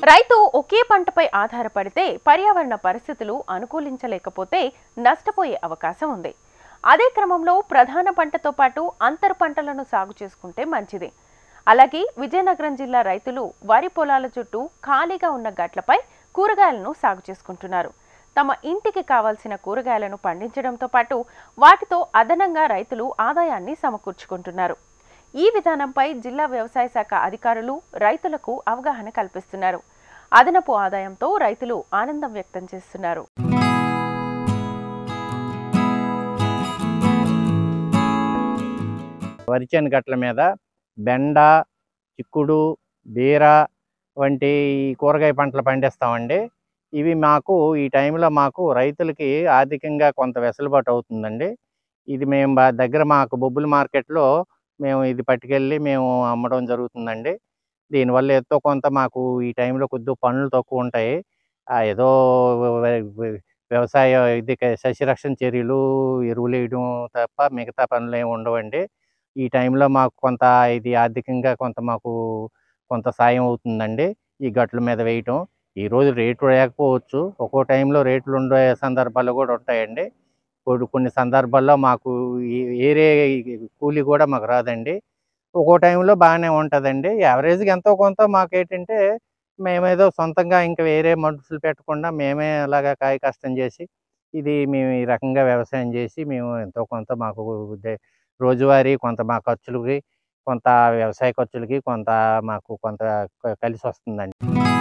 రైతు ఒకే పంటపై ఆధారపడితే పర్యావరణ పరిస్థితులు అనుకూలించలేకపోతే నష్టపోయే అవకాశం ఉంది అదే క్రమంలో ప్రధాన పంటతో పాటు అంతర పంటలను సాగు చేసుకుంటే మంచిది అలాగే విజయనగరం జిల్లా రైతులు వరి పొలాల చుట్టూ ఖాళీగా ఉన్న గట్లపై కూరగాయలను సాగు చేసుకుంటున్నారు తమ ఇంటికి కావాల్సిన కూరగాయలను పండించడంతో పాటు వాటితో అదనంగా రైతులు ఆదాయాన్ని సమకూర్చుకుంటున్నారు ఈ విధానంపై జిల్లా వ్యవసాయ శాఖ అధికారులు రైతులకు అవగాహన కల్పిస్తున్నారు అదనపు ఆదాయంతో రైతులు ఆనందం వ్యక్తం చేస్తున్నారు వరిచేను గట్ల మీద బెండ చిక్కుడు బీర వంటి ఈ కూరగాయ పంటలు పండిస్తామండి ఇవి మాకు ఈ టైంలో మాకు రైతులకి ఆర్థికంగా కొంత వెసులుబాటు అవుతుందండి ఇది మేము బా- దగ్గర మాకు బొబ్బుల మార్కెట్లో మేము ఇది పట్టుకెళ్ళి మేము అమ్మడం జరుగుతుందండి దీనివల్ల ఎంతో కొంత మాకు ఈ టైంలో కొద్దిగా పనులు తక్కువ ఉంటాయి ఆ ఏదో వ్య- వ్య- వ్యవసాయ ఇది క- సస్యరక్షణ చర్యలు ఎరువులు వేయడం తప్ప మిగతా పనులు ఏమి ఉండవండి ఈ టైంలో మాకు కొంత ఇది ఆర్థికంగా కొంత మాకు కొంత సాయం అవుతుందండి ఈ గట్ల మీద వేయటం ఈ రోజు రేటు లేకపోవచ్చు ఒక్కో టైంలో రేట్లు ఉండే సందర్భాలు కూడా ఉంటాయండి కొన్ని కొన్ని సందర్భాల్లో మాకు ఈ ఏరే కూలి కూడా మాకు రాదండి ఒక్కో టైంలో బాగానే ఉంటుందండి యావరేజ్గా ఎంతో కొంత మాకు ఏంటంటే మేమేదో సొంతంగా ఇంకా వేరే మనుషులు పెట్టకుండా మేమే అలాగా కాయ కష్టం చేసి ఇది మేము ఈ రకంగా వ్యవసాయం చేసి మేము ఎంతో కొంత మాకు దే- రోజువారీ కొంత మా ఖర్చులకి కొంత వ్యవసాయ ఖర్చులకి కొంత మాకు కొంత క- కలిసి వస్తుందండి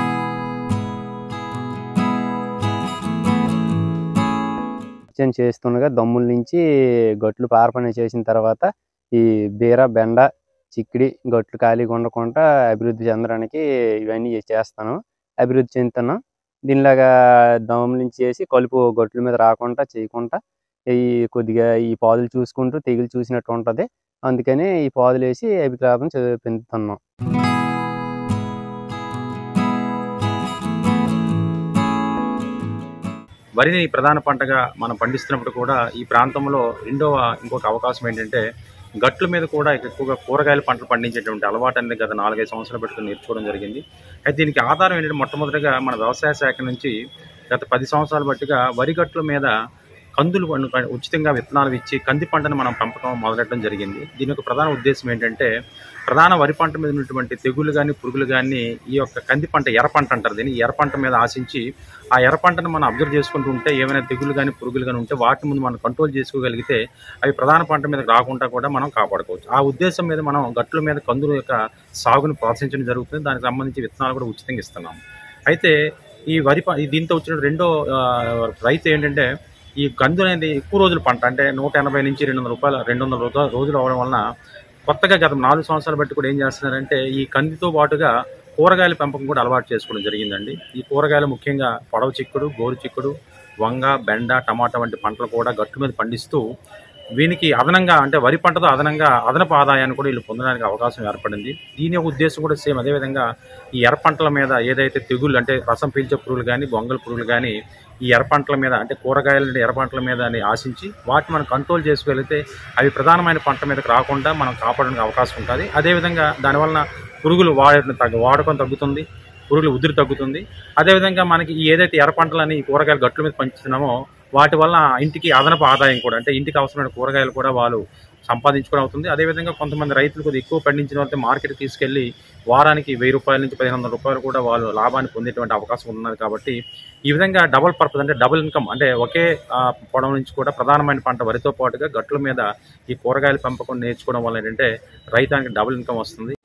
పరిచయం చేస్తుండగా దమ్ముల నుంచి గట్లు పారపని చేసిన తర్వాత ఈ బీర బెండ చిక్కిడి గట్లు ఖాళీగా ఉండకుండా అభివృద్ధి చెందడానికి ఇవన్నీ చేస్తాను అభివృద్ధి చెందుతాను దీనిలాగా దమ్ముల నుంచి చేసి కలుపు గట్ల మీద రాకుండా చేయకుండా ఈ కొద్దిగా ఈ పాదులు చూసుకుంటూ తెగులు చూసినట్టు ఉంటుంది అందుకని ఈ పాదులు వేసి అభిప్రాయం పెంచుతున్నాం వరిని ప్రధాన పంటగా మనం పండిస్తున్నప్పుడు కూడా ఈ ప్రాంతంలో రెండవ ఇంకొక అవకాశం ఏంటంటే గట్ల మీద కూడా ఎక్కువగా కూరగాయల పంటలు పండించేటువంటి అలవాటు అనేది గత నాలుగైదు సంవత్సరాలు పెట్టుకుని నేర్చుకోవడం జరిగింది అయితే దీనికి ఆధారం ఏంటంటే మొట్టమొదటిగా మన వ్యవసాయ శాఖ నుంచి గత పది సంవత్సరాల బట్టిగా వరి గట్ల మీద కందులు పండు- ఉచితంగా విత్తనాలు ఇచ్చి కంది పంటను మనం పెంపకం మొదలెట్టడం జరిగింది దీని యొక్క ప్రధాన ఉద్దేశం ఏంటంటే ప్రధాన వరి పంట మీద ఉన్నటువంటి తెగులు కానీ పురుగులు కానీ ఈ యొక్క కంది పంట ఎర్ర పంట అంటారు దీన్ని ఈ ఎర్ర పంట మీద ఆశించి ఆ ఎర్ర పంటను మనం అబ్జర్వ్ చేసుకుంటూ ఉంటే ఏమైనా తెగులు కానీ పురుగులు కానీ ఉంటే వాటి ముందు మనం కంట్రోల్ చేసుకోగలిగితే అవి ప్రధాన పంట మీద రాకుండా కూడా మనం కాపాడుకోవచ్చు ఆ ఉద్దేశం మీద మనం గట్ల మీద కందుల యొక్క సాగును ప్రోత్సహించడం జరుగుతుంది దానికి సంబంధించి విత్తనాలు కూడా ఉచితంగా ఇస్తున్నాం అయితే ఈ వరి ప- ఈ దీంతో వచ్చిన రెండో ఆ, రైతు ఏంటంటే ఈ కందు అనేది ఎక్కువ రోజుల పంట అంటే నూట ఎనభై నుంచి రెండు వందల రూపాయలు రెండు వందల రోజు- రోజులు అవడం వలన కొత్తగా గత నాలుగు సంవత్సరాలు బట్టి కూడా ఏం చేస్తున్నారంటే ఈ కందితో పాటుగా కూరగాయల పెంపకం కూడా అలవాటు చేసుకోవడం జరిగిందండి ఈ కూరగాయలు ముఖ్యంగా పొడవ చిక్కుడు గోరు చిక్కుడు వంగ బెండ టమాటా వంటి పంటలు కూడా గట్టు మీద పండిస్తూ వీనికి అదనంగా అంటే వరి పంటతో అదనంగా అదనపు ఆదాయాన్ని కూడా వీళ్ళు పొందడానికి అవకాశం ఏర్పడింది దీని యొక్క ఉద్దేశం కూడా సేమ్ అదేవిధంగా ఈ ఎర్ర పంటల మీద ఏదైతే తెగుళ్ళు అంటే రసం పీల్చే పురుగులు కానీ గొంగల పురుగులు కానీ ఈ ఎర్ర పంటల మీద అంటే కూరగాయల ఎర్ర పంటల మీద అని ఆశించి వాటిని మనం కంట్రోల్ చేసుకోగలిగితే అవి ప్రధానమైన పంట మీదకి రాకుండా మనం కాపాడడానికి అవకాశం ఉంటుంది అదేవిధంగా దానివలన పురుగులు వాడటం తగ్గ వాడకం తగ్గుతుంది పురుగుల ఉధృతి తగ్గుతుంది అదేవిధంగా మనకి ఈ ఏదైతే ఎర్ర పంటలని ఈ కూరగాయలు గట్ల మీద పంచుతున్నామో వాటి వల్ల ఇంటికి అదనపు ఆదాయం కూడా అంటే ఇంటికి అవసరమైన కూరగాయలు కూడా వాళ్ళు సంపాదించుకోవడం అవుతుంది అదేవిధంగా కొంతమంది రైతులు కొద్దిగా ఎక్కువ పండించిన వాళ్ళతో మార్కెట్కి తీసుకెళ్లి వారానికి వెయ్యి రూపాయల నుంచి పదిహేను వందల రూపాయలు కూడా వాళ్ళు లాభాన్ని పొందేటువంటి అవకాశం ఉన్నది కాబట్టి ఈ విధంగా డబుల్ పర్పస్ అంటే డబుల్ ఇన్కమ్ అంటే ఒకే ఆ, పొలం నుంచి కూడా ప్రధానమైన పంట వరితో పాటుగా గట్ల మీద ఈ కూరగాయల పెంపకం నేర్చుకోవడం వల్ల ఏంటంటే రైతానికి డబుల్ ఇన్కమ్ వస్తుంది